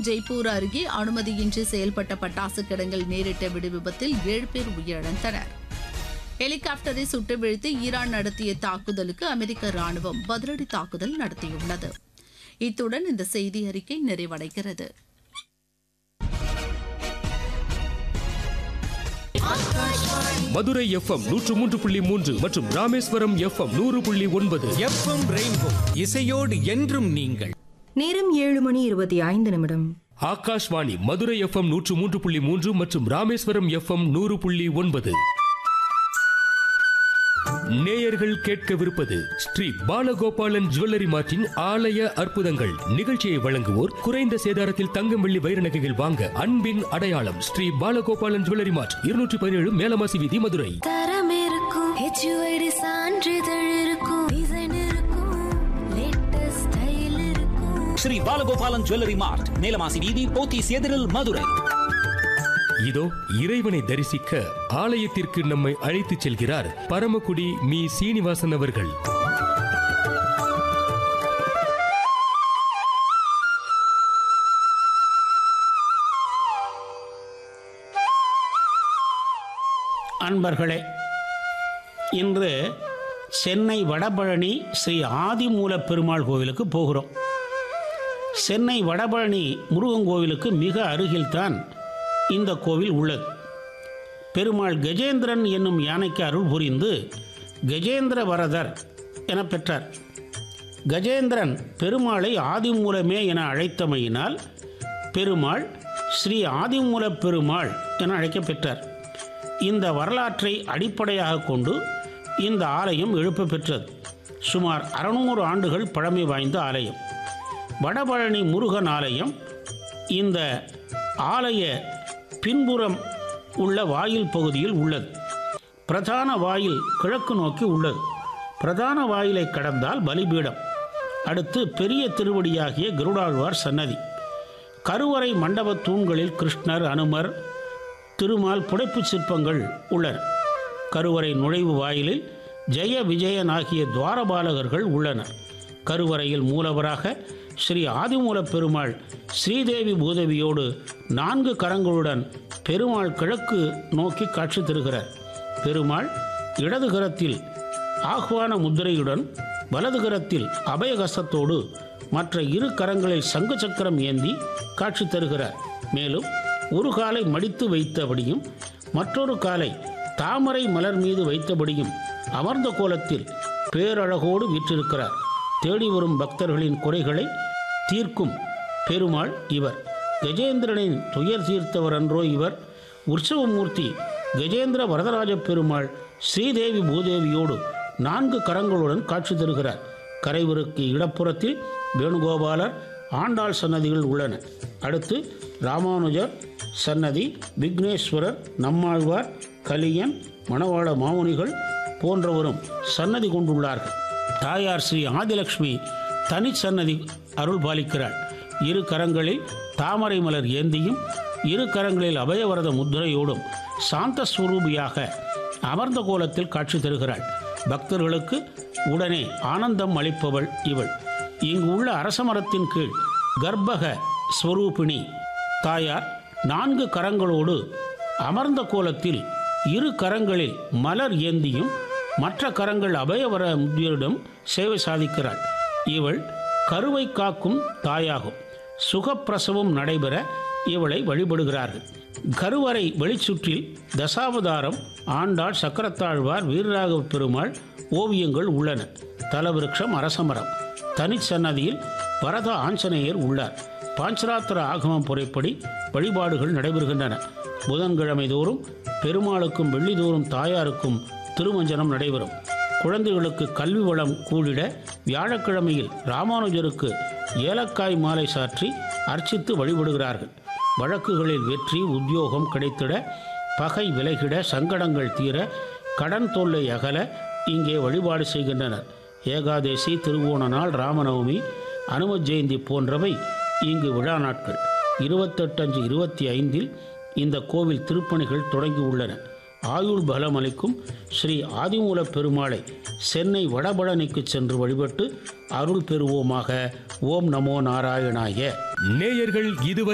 ஜெய்ப்பூர் அருகே அனுமதியின்றி செயல்பட்ட பட்டாசு கிடங்கில் நேரிட்ட வெடி விபத்தில் ஏழு பேர் உயிரிழந்தனர் ஹெலிகாப்டரை சுட்டு வீழ்த்தி ஈரான் நடத்திய தாக்குதலுக்கு அமெரிக்க ராணுவம் பதிலடி தாக்குதல் நடத்தியுள்ளது இத்துடன் இந்த செய்தி அறிக்கை நிறைவடைகிறது மதுரை எஃப்எம் நூற்று மூன்று புள்ளி மூன்று மற்றும் ராமேஸ்வரம் எஃப்எம் நூறு புள்ளி ஒன்பது எஃப்எம் ரெயின்போ இசையோடு என்றும் நீங்கள் நேரம் ஏழு மணி இருபத்தி ஐந்து நிமிடம் ஆகாஷ்வாணி மதுரை எஃப்எம் நூற்று மூன்று புள்ளி மூன்று மற்றும் ராமேஸ்வரம் எஃப்எம் நூறு புள்ளி ஒன்பது நேயர்கள் கேட்கவிருப்பது ஸ்ரீ பாலகோபாலன் ஜுவல்லரி மார்ட்டின் ஆலய அற்புதங்கள் நிகழ்ச்சியை வழங்குவோர் குறைந்த சேதாரத்தில் தங்கம் வெள்ளி வைர நகைகள் வாங்க அன்பின் அடையாளம் ஸ்ரீ பாலகோபாலன் ஜுவல்லரி மார்ட் இருநூற்றி பதினேழு மேலமாசி வீதி மதுரை தரம் இருக்கும் ஹெச்யூஐடி சான்றிதழ் இருக்கும் டிசைன் இருக்கும் லேட்டஸ்ட் ஸ்டைல் இருக்கும் ஸ்ரீ பாலகோபாலன் ஜுவல்லரி மார்ட் நீலமாசி வீதி போத்தீஸ் எதிரில் மதுரை இதோ இறைவனை தரிசிக்க ஆலயத்திற்கு நம்மை அழைத்துச் செல்கிறார் பரமக்குடி மீ சீனிவாசன் அவர்கள் அன்பர்களே இன்று சென்னை வடபழனி ஸ்ரீ ஆதிமூல பெருமாள் கோவிலுக்கு போகிறோம் சென்னை வடபழனி முருகன் கோவிலுக்கு மிக அருகில்தான் இந்த கோவில் உள்ளது பெருமாள் கஜேந்திரன் என்னும் யானைக்கு அருள் புரிந்து கஜேந்திர வரதர் என பெற்றார் கஜேந்திரன் பெருமாளை ஆதிமூலமே என அழைத்தமையினால் பெருமாள் ஸ்ரீ ஆதிமூல பெருமாள் என அழைக்கப் பெற்றார் இந்த வரலாற்றை அடிப்படையாக கொண்டு இந்த ஆலயம் எழுப்ப பெற்றது சுமார் அறுநூறு ஆண்டுகள் பழமை வாய்ந்த ஆலயம் வடபழனி முருகன் ஆலயம் இந்த ஆலய பின்புறம் உள்ள வாயில் பகுதியில் உள்ளது பிரதான வாயில் கிழக்கு நோக்கி உள்ளது பிரதான வாயிலை கடந்தால் பலிபீடம் அடுத்து பெரிய திருவடியாகிய கருடாழ்வார் சன்னதி கருவறை மண்டபத் தூண்களில் கிருஷ்ணர் அனுமர் திருமால் புடைப்புச் சிற்பங்கள் உள்ளன கருவறை நுழைவு வாயிலில் ஜெய விஜயன் ஆகிய துவாரபாலகர்கள் உள்ளனர் கருவறையில் மூலவராக ஸ்ரீ ஆதிமூலப் பெருமாள் ஸ்ரீதேவி பூதேவியோடு நான்கு கரங்களுடன் பெருமாள் கிழக்கு நோக்கி காட்சி தருகிறார் பெருமாள் இடது கரத்தில் ஆஹ்வான முத்திரையுடன் வலது கரத்தில் அபயகஸ்தத்தோடு மற்ற இரு கரங்களில் சங்கு சக்கரம் ஏந்தி காட்சி தருகிறார் மேலும் ஒரு காலை மடித்து வைத்தபடியும் மற்றொரு காலை தாமரை மலர் மீது வைத்தபடியும் அமர்ந்த கோலத்தில் பேரழகோடு வீற்றிருக்கிறார் தேடி வரும் பக்தர்களின் குறைகளை தீர்க்கும் பெருமாள் இவர் கஜேந்திரனின் துயர் தீர்த்தவர் அன்றோ இவர் உற்சவமூர்த்தி கஜேந்திர வரதராஜ பெருமாள் ஸ்ரீதேவி பூதேவியோடு நான்கு கரங்களுடன் காட்சி தருகிறார் கரைவருக்கு இடப்புறத்தில் வேணுகோபாலர் ஆண்டாள் சன்னதிகள் உள்ளன அடுத்து ராமானுஜர் சன்னதி விக்னேஸ்வரர் நம்மாழ்வார் கலியன் மணவாள மாமுனிகள் போன்றவரும் சன்னதி கொண்டுள்ளார்கள் தாயார் ஸ்ரீ ஆதிலட்சுமி தனி சன்னதி அருள் பாலிக்கிறாள் இரு கரங்களில் தாமரை மலர் ஏந்தியும் இரு கரங்களில் அபயவரத முத்திரையோடும் சாந்த ஸ்வரூபியாக அமர்ந்த கோலத்தில் காட்சி தருகிறாள் பக்தர்களுக்கு உடனே ஆனந்தம் அளிப்பவள் இவள் இங்கு உள்ள அரச மரத்தின் கீழ் கர்ப்பக ஸ்வரூபிணி தாயார் நான்கு கரங்களோடு அமர்ந்த கோலத்தில் இரு கரங்களில் மலர் ஏந்தியும் மற்ற கரங்கள் அபயவர முத்தியரிடம் சேவை சாதிக்கிறாள் இவள் கருவை காக்கும் தாயாகும் சுகப்பிரசவம் நடைபெற இவளை வழிபடுகிறார்கள் கருவறை வெளிச்சுற்றில் தசாவதாரம் ஆண்டாள் சக்கரத்தாழ்வார் வீரராகவ பெருமாள் ஓவியங்கள் உள்ளன தலவிருட்சம் அரசமரம் தனிச்சன்னதியில் வரத ஆஞ்சநேயர் உள்ளார் பாஞ்சராத்திர ஆகமம் முறைப்படி வழிபாடுகள் நடைபெறுகின்றன புதன்கிழமை தோறும் பெருமாளுக்கும் வெள்ளிதோறும் தாயாருக்கும் திருமஞ்சனம் நடைபெறும் குழந்தைகளுக்கு கல்வி வளம் கூடிட வியாழக்கிழமையில் ராமானுஜருக்கு ஏலக்காய் மாலை சாற்றி அர்ச்சித்து வழிபடுகிறார்கள் வழக்குகளில் வெற்றி உத்தியோகம் கிடைத்திட பகை விலகிட சங்கடங்கள் தீர கடன் தொல்லை அகல இங்கே வழிபாடு செய்கின்றனர் ஏகாதேசி திருவோண நாள் ராமநவமி அனும ஜெயந்தி போன்றவை இங்கு விழா நாட்கள் இருபத்தெட்டஞ்சு இருபத்தி ஐந்தில் இந்த கோவில் திருப்பணிகள் தொடங்கி உள்ளன ஆயுள் பலமளிக்கும் ஸ்ரீ ஆதிமூல பெருமாளை சென்னை வடபழனிக்கு சென்று வழிபட்டு அருள் பெறுவோமாக ஓம் நமோ நாராயணாய நேயர்கள் இதுவரை